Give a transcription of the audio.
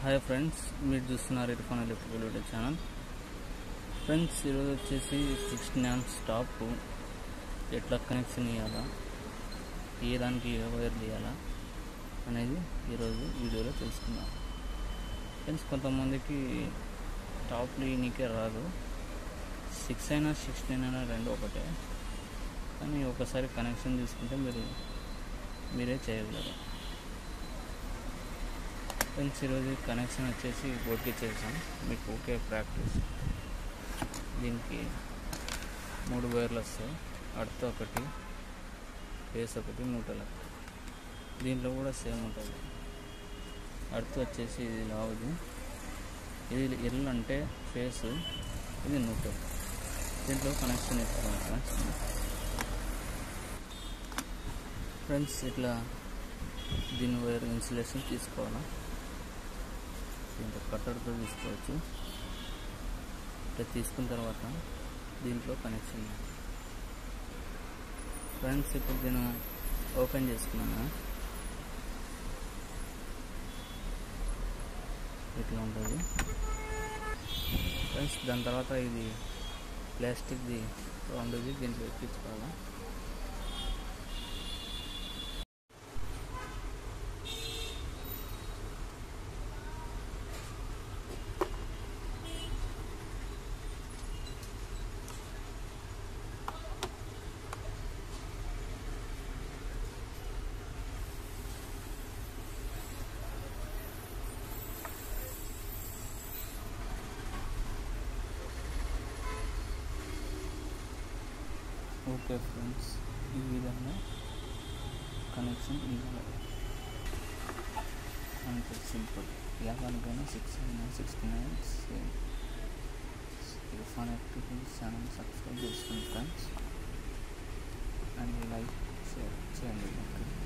hi friends మీరు చూస్తున్నారు Irfan electrical video channel friends ఈరోజు వచ్చేసి సిక్స్టీన్ యామ్ స్టాప్ ఎట్లా కనెక్షన్ ఇవ్వాలా ఏ దానికి ఏ వైర్ తీయాలా అనేది ఈరోజు వీడియోలో తెలుసుకుందాం ఫ్రెండ్స్ కొంతమందికి టాప్లు నీకే రాదు సిక్స్ అయినా సిక్స్టీన్ అయినా రెండు ఒకటే కానీ ఒకసారి కనెక్షన్ తీసుకుంటే మీరు మీరే చేయగలరు ఫ్రెండ్స్ ఈరోజు కనెక్షన్ వచ్చేసి బోర్డ్కి చేసాం మీకు ఓకే ప్రాక్టీస్ దీనికి మూడు వైర్లు వస్తాయి అర్త్ ఒకటి ఫేస్ ఒకటి న్యూట్రల్ ఒకటి దీంట్లో కూడా సేమ్ ఉంటుంది అర్త్ వచ్చేసి ఇది లావుది ఇది ఎల్ అంటే ఫేస్ ఇది న్యూట్రల్ దీంట్లో కనెక్షన్ ఇస్తాం ఫ్రెండ్స్ ఫ్రెండ్స్ ఇట్లా దీని వైర్ ఇన్సులేషన్ తీసుకోవాలా దీంట్లో కట్టర్తో తీసుకోవచ్చు ఇట్లా తీసుకున్న తర్వాత దీంట్లో కనెక్షన్ ఫ్రెండ్స్ ఇప్పుడు నేను ఓపెన్ చేసుకున్నాను ఇట్లా ఉంటుంది ఫ్రెండ్స్ దాని తర్వాత ఇది ప్లాస్టిక్ది రౌండ్ది దీంట్లో ఎక్కించుకోవాలి ఓకే ఫ్రెండ్స్ ఈ విధంగా కనెక్షన్ ఇవ్వాలి అంతే సింపుల్ లెవెన్కైనా సిక్స్ అయినా sixty nine same Irfan electrical channel subscribe చేసుకోండి ఫ్రెండ్స్ అండ్ లైక్ షేర్ చేయండి